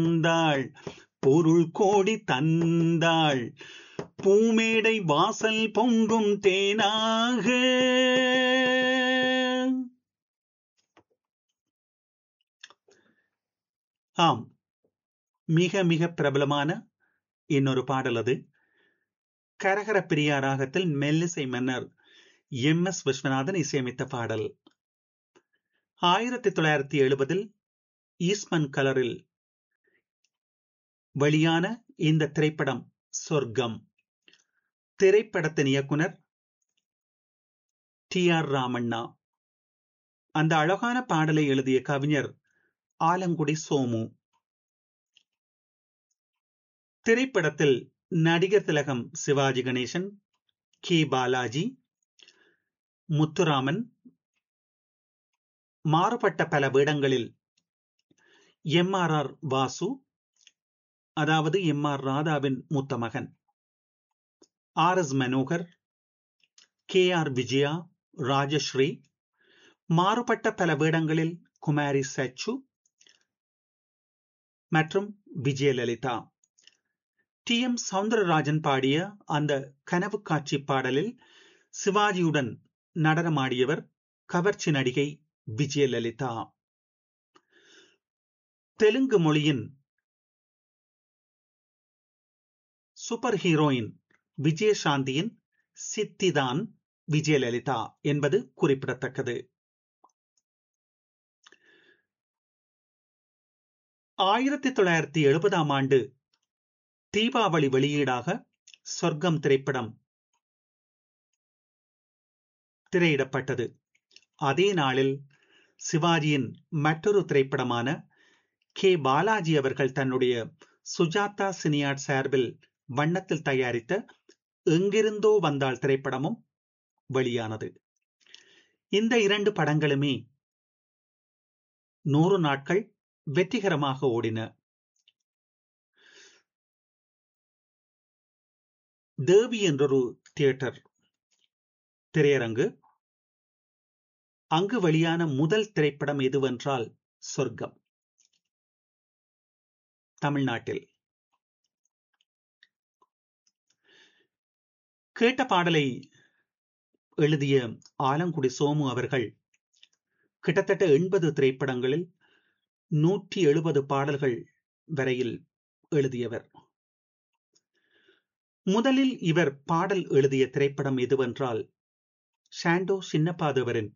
தந்தாள் பொருள் கோடி தந்தாள் பூமேடை வாசல் பொங்கும் தேனாக ஆம் மிக மிக பிரபலமான இன்னொரு பாடல் அது கரகர பிரியா ராகத்தில் மெல்லிசை மன்னர் எம் எஸ் விஸ்வநாதன் இசையமைத்த பாடல் ஆயிரத்தி தொள்ளாயிரத்தி எழுபதில் ஈஸ்மன் கலரில் வெளியான இந்த திரைப்படம் சொர்க்கம் திரைப்படத்தின் இயக்குனர் டி ஆர் ராமண்ணா அந்த அழகான பாடலை எழுதிய கவிஞர் ஆலங்குடி சோமு திரைப்படத்தில் நடிகர் திலகம் சிவாஜி கணேசன் கே பாலாஜி முத்துராமன் மாறுபட்ட பல வேடங்களில் எம் ஆர் ஆர் வாசு அதாவது எம் ஆர் ராதாவின் மூத்த மகன் R S Manohar K R Vijaya Rajasree மாறுபட்ட பல வேடங்களில் குமாரி சச்சு மற்றும் விஜயலலிதா டி எம் சவுந்தரராஜன் பாடிய அந்த கனவு காட்சி பாடலில் சிவாஜியுடன் நடனமாடியவர் கவர்ச்சி நடிகை விஜயலலிதா தெலுங்கு மொழியின் சூப்பர் ஹீரோயின் விஜயசாந்தியின் சித்திதான் விஜயலலிதா என்பது குறிப்பிடத்தக்கது ஆயிரத்தி தொள்ளாயிரத்தி எழுபதாம் ஆண்டு தீபாவளி வெளியீடாக சொர்க்கம் திரைப்படம் திரையிடப்பட்டது அதே நாளில் சிவாஜியின் மற்றொரு திரைப்படமான கே பாலாஜி அவர்கள் தன்னுடைய சுஜாதா சினியாட் சார்பில் வண்ணத்தில் தயாரித்த எங்கிருந்தோ வந்தாள் திரைப்படமும் வெளியானது இந்த இரண்டு படங்களுமே நூறு நாட்கள் வெற்றிகரமாக ஓடின தேவி என்றொரு தியேட்டர் திரையரங்கு அங்கு வெளியான முதல் திரைப்படம் எதுவென்றால் சொர்க்கம் தமிழ்நாட்டில் கேட்ட பாடலை எழுதிய ஆலங்குடி சோமு அவர்கள் கிட்டத்தட்ட எண்பது திரைப்படங்களில் நூற்றி எழுபது பாடல்கள் வரையில் எழுதியவர் முதலில் இவர் பாடல் எழுதிய திரைப்படம் எதுவென்றால் ஷாண்டோ சின்னப்பாதவரின்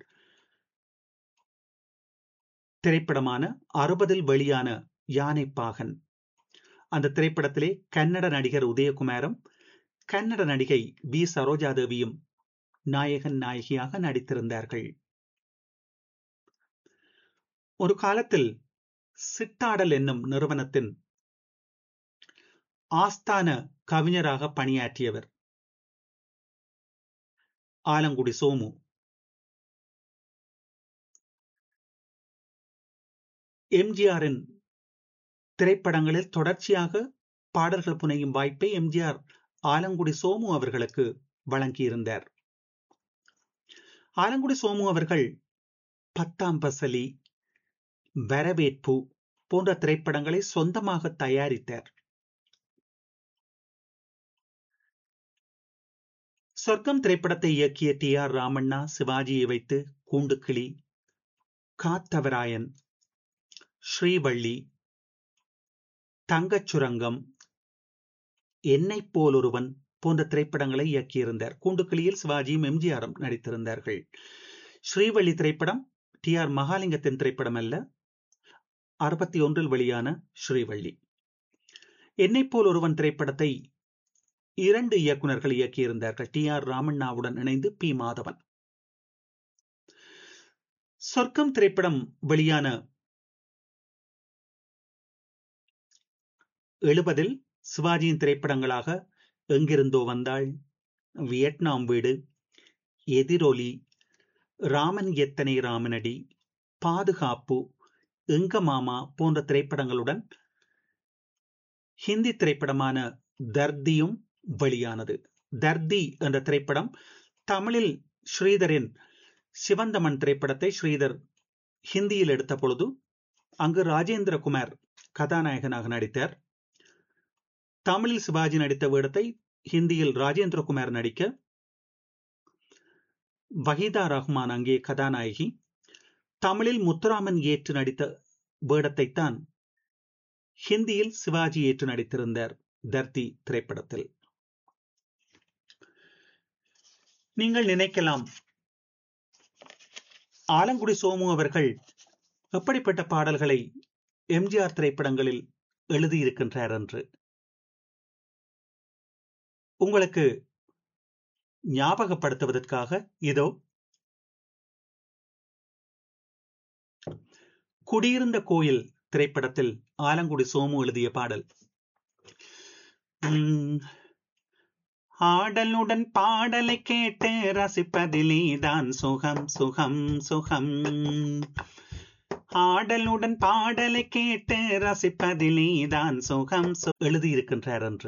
திரைப்படமான அறுபதில் வெளியான யானை பாகன் அந்த திரைப்படத்திலே கன்னட நடிகர் உதயகுமாரும் கன்னட நடிகை பி சரோஜாதேவியும் நாயகன் நாயகியாக நடித்திருந்தார்கள் ஒரு காலத்தில் சிட்டாடல் என்னும் நிறுவனத்தின் ஆஸ்தான கவிஞராக பணியாற்றியவர் ஆலங்குடி சோமு எம்ஜிஆரின் திரைப்படங்களில் தொடர்ச்சியாக பாடல்கள் புனையும் வாய்ப்பை எம்ஜிஆர் ஆலங்குடி சோமு அவர்களுக்கு வழங்கியிருந்தார் ஆலங்குடி சோமு அவர்கள் பத்தாம் பசலி வரவேற்பு போன்ற திரைப்படங்களை சொந்தமாக தயாரித்தார் சொர்க்கம் திரைப்படத்தை இயக்கிய டி ஆர் ராமண்ணா சிவாஜியை வைத்து கூண்டுக்கிளி காத்தவராயன் ஸ்ரீவள்ளி தங்கச் சுரங்கம் என்னை போல் ஒருவன் போன்ற திரைப்படங்களை இயக்கியிருந்தார் கூண்டுக்கிளியில் சிவாஜியும் எம்ஜிஆரும் நடித்திருந்தார்கள் ஸ்ரீவள்ளி திரைப்படம் டி ஆர் மகாலிங்கத்தின் திரைப்படம் அல்ல அறுபத்தி ஒன்றில் வெளியான ஸ்ரீவள்ளி என்னை போல் ஒருவன் திரைப்படத்தை இரண்டு இயக்குநர்கள் இயக்கியிருந்தார்கள் டி ஆர் ராமண்ணாவுடன் இணைந்து பி மாதவன் சொர்க்கம் திரைப்படம் வெளியான எழுபதில் சிவாஜியின் திரைப்படங்களாக எங்கிருந்தோ வந்தாள் வியட்நாம் வீடு எதிரொலி ராமன் எத்தனை ராமனடி பாதுகாப்பு எங்க மாமா போன்ற திரைப்படங்களுடன் ஹிந்தி திரைப்படமான தர்தியும் வெளியானது தர்தி என்ற திரைப்படம் தமிழில் ஸ்ரீதரின் சிவந்தமன் திரைப்படத்தை ஸ்ரீதர் ஹிந்தியில் எடுத்த பொழுது அங்கு ராஜேந்திர குமார் கதாநாயகனாக நடித்தார் தமிழில் சிவாஜி நடித்த வேடத்தை ஹிந்தியில் ராஜேந்திரகுமார் நடிக்க வஹீதா ரஹ்மான் அங்கே கதாநாயகி தமிழில் முத்துராமன் ஏற்று நடித்த வேடத்தை தான் ஹிந்தியில் சிவாஜி ஏற்று நடித்திருந்தார் தர்தி திரைப்படத்தில் நீங்கள் நினைக்கலாம் ஆலங்குடி சோமு அவர்கள் எப்படிப்பட்ட பாடல்களை எம்ஜிஆர் திரைப்படங்களில் எழுதியிருக்கின்றார் என்று உங்களுக்கு ஞாபகப்படுத்துவதற்காக இதோ குடியிருந்த கோயில் திரைப்படத்தில் ஆலங்குடி சோமு எழுதிய பாடல் ஆடலுடன் பாடலை கேட்டு ரசிப்பதிலே தான் சுகம் சுகம் சுகம் ஆடலுடன் பாடலை கேட்டு ரசிப்பதிலே தான் சுகம் எழுதியிருக்கின்றார் என்று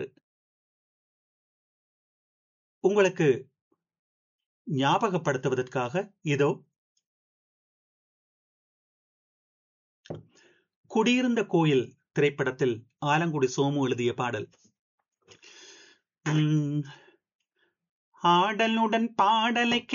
உங்களுக்கு ஞாபகப்படுத்துவதற்காக இதோ குடியிருந்த கோயில் திரைப்படத்தில் ஆலங்குடி சோமு எழுதிய பாடல் ஆடலுடன் பாடலை